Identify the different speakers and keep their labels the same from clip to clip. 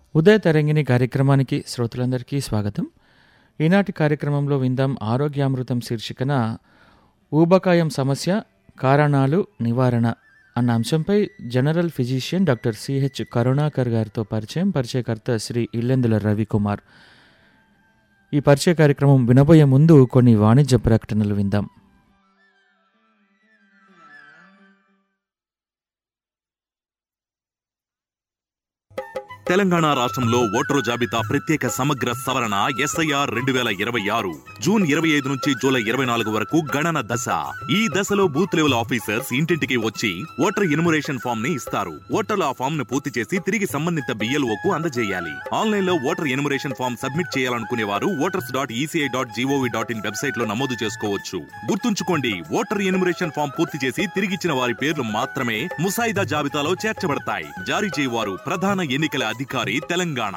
Speaker 1: ఉదయ తరంగిణి కార్యక్రమానికి శ్రోతలందరికీ స్వాగతం ఈనాటి కార్యక్రమంలో విందాం ఆరోగ్యామృతం శీర్షికన ఊబకాయం సమస్య కారణాలు నివారణ అన్న అంశంపై general physician doctor CH Karunakar గారితో పరిచయం పరిచయకర్త శ్రీ ఇల్లెందుల రవికుమార్ ఈ పరిచయ కార్యక్రమం వినబోయే ముందు కొన్ని వాణిజ్య ప్రకటనలు విందాం
Speaker 2: తెలంగాణ రాష్ట్రంలో ఓటరు జాబితా ప్రత్యేక సమగ్ర సవరణ ఎస్ఐఆర్ రెండు వేల ఇరవై ఆరు జూన్ ఇరవై ఐదు నుంచి జూలై ఇరవై నాలుగు వరకు గణన దశ ఈ దశలో బూత్ లెవెల్ ఆఫీసర్స్ ఇంటింటికి వచ్చి ఓటర్ ఇనుమరేషన్ ఫామ్ ని ఇస్తారు ఓటర్లు ఆ ఫామ్ ను పూర్తి చేసి తిరిగి సంబంధిత బిఎల్ఓ కు అందజేయాలి ఆన్లైన్ లో ఓటర్ ఎనుమరేషన్ ఫామ్ సబ్మిట్ చేయాలనుకునే వారు voters dot ECI dot gov dot in website లో నమోదు చేసుకోవచ్చు గుర్తుంచుకోండి ఓటర్ ఎనుమరేషన్ ఫామ్ పూర్తి చేసి తిరిగిచ్చిన వారి పేర్లు మాత్రమే ముసాయిదా జాబితాలో చేర్చబడతాయి జారీ చేయవారు ప్రధాన ఎన్నికల అధికారి తెలంగాణ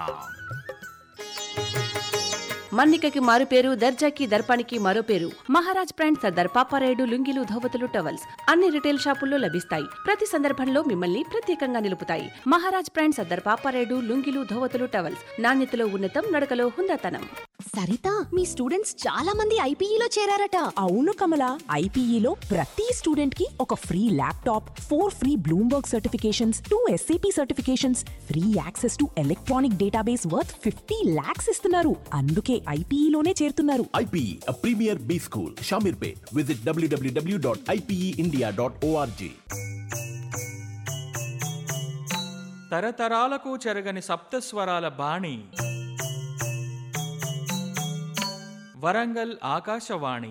Speaker 3: మన్నికకి మారు పేరు దర్జాకి దర్పానికి మరో పేరు మహారాజ్ బ్రాండ్ సర్దార్ పాపారాయుడు లుంగిలు ధోవతులు టవల్స్ అన్ని రిటైల్ షాపుల్లో లభిస్తాయి ప్రతి సందర్భంలో మిమ్మల్ని ప్రత్యేకంగా నిలుపుతాయి మహారాజ్ బ్రాండ్ సర్దార్ పాపారాయుడు లుంగిలు ధోవతులు టవల్స్ నాణ్యతలో ఉన్నతం నడకలో హుందాతనం
Speaker 4: సరిత మీ స్టూడెంట్స్ చాలా మంది ఐపీఈలో చేరారట
Speaker 5: అవును కమల ఐపీఈలో ప్రతి స్టూడెంట్ కి ఒక free laptop four free Bloomberg certifications two SAP certifications free access to electronic database worth fifty lakhs ఇస్తున్నారు అందుకే ఐపీఈలోనే చేరుతున్నారు
Speaker 6: IPE, a premier B school, Shamirpet. Visit www.ipeindia.org.
Speaker 1: తరతరాలకు చెరగని సప్తస్వరాల బాణి వరంగల్ ఆకాశవాణి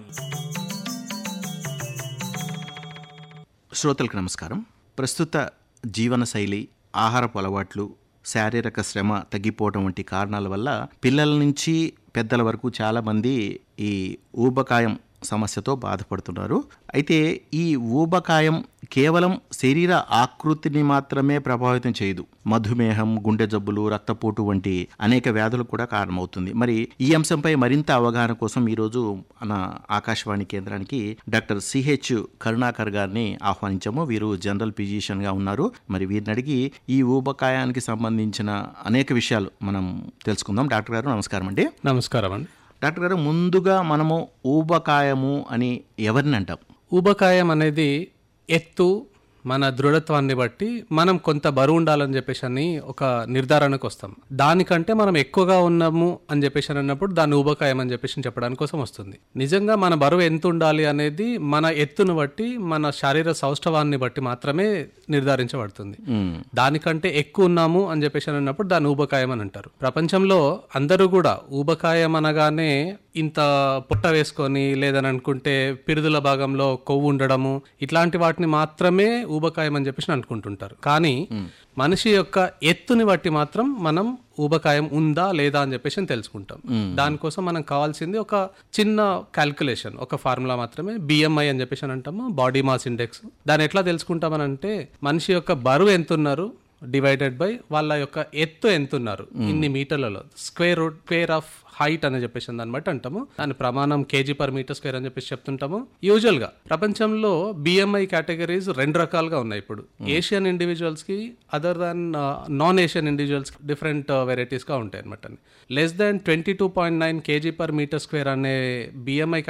Speaker 7: శ్రోతలకు నమస్కారం ప్రస్తుత జీవనశైలి ఆహారపు అలవాట్లు శారీరక శ్రమ తగ్గిపోవడం వంటి కారణాల వల్ల పిల్లల నుంచి పెద్దల వరకు చాలామంది ఈ ఊబకాయం సమస్యతో బాధపడుతున్నారు అయితే ఈ ఊబకాయం కేవలం శరీర ఆకృతిని మాత్రమే ప్రభావితం చేయదు మధుమేహం గుండె జబ్బులు రక్తపోటు వంటి అనేక వ్యాధులకు కూడా కారణమవుతుంది మరి ఈ అంశంపై మరింత అవగాహన కోసం ఈరోజు మన ఆకాశవాణి కేంద్రానికి డాక్టర్ సిహెచ్ కరుణాకర్ గారిని ఆహ్వానించాము వీరు జనరల్ ఫిజిషియన్గా ఉన్నారు మరి వీరిని అడిగి ఈ ఊబకాయానికి సంబంధించిన అనేక విషయాలు మనం తెలుసుకుందాం డాక్టర్ గారు నమస్కారం అండి
Speaker 8: నమస్కారం అండి
Speaker 7: డాక్టర్ గారు ముందుగా మనము ఊబకాయము అని ఎవరిని అంటాం
Speaker 8: ఊబకాయం అనేది ఎత్తు మన దృఢత్వాన్ని బట్టి మనం కొంత బరువు ఉండాలని చెప్పేసి అని ఒక నిర్ధారణకు వస్తాం దానికంటే మనం ఎక్కువగా ఉన్నాము అని చెప్పేసి అని అన్నప్పుడు దాన్ని ఊబకాయం అని చెప్పేసి చెప్పడానికి కోసం వస్తుంది నిజంగా మన బరువు ఎంత ఉండాలి అనేది మన ఎత్తును బట్టి మన శారీర సౌష్ఠవాన్ని బట్టి మాత్రమే నిర్ధారించబడుతుంది దానికంటే ఎక్కువ ఉన్నాము అని చెప్పేసి అని అన్నప్పుడు దాన్ని ఊబకాయం అని అంటారు ప్రపంచంలో అందరూ కూడా ఊబకాయం అనగానే ఇంత పుట్ట వేసుకొని లేదని అనుకుంటే పిరుదుల భాగంలో కొవ్వు ఉండడము ఇట్లాంటి వాటిని మాత్రమే ఊబకాయం అని చెప్పేసి అనుకుంటుంటారు కానీ మనిషి యొక్క ఎత్తుని బట్టి మాత్రం మనం ఊబకాయం ఉందా లేదా అని చెప్పేసి తెలుసుకుంటాం దానికోసం మనం కావాల్సింది ఒక చిన్న క్యాల్కులేషన్ ఒక ఫార్ములా మాత్రమే బిఎంఐ అని చెప్పేసి అని అంటాము బాడీ మాస్ ఇండెక్స్ దాన్ని ఎట్లా తెలుసుకుంటామని అంటే మనిషి యొక్క బరువు ఎంత ఉన్నారు డివైడెడ్ బై వాళ్ళ యొక్క ఎత్తు ఎంత ఉన్నారు ఇన్ని మీటర్లలో square root square of height అని చెప్పేసి దాన్ని బట్టి అంటాము దాని ప్రమాణం కేజీ పర్ మీటర్ స్క్వేర్ అని చెప్పేసి చెప్తుంటాము యూజువల్ గా ప్రపంచంలో బిఎంఐ కేటగిరీస్ రెండు రకాలుగా ఉన్నాయి ఇప్పుడు ఏషియన్ ఇండివిజువల్స్ కి other than non Asian individuals different varieties గా ఉంటాయి అనమాట less than twenty two point nine kg per metre square అనే బిఎంఐ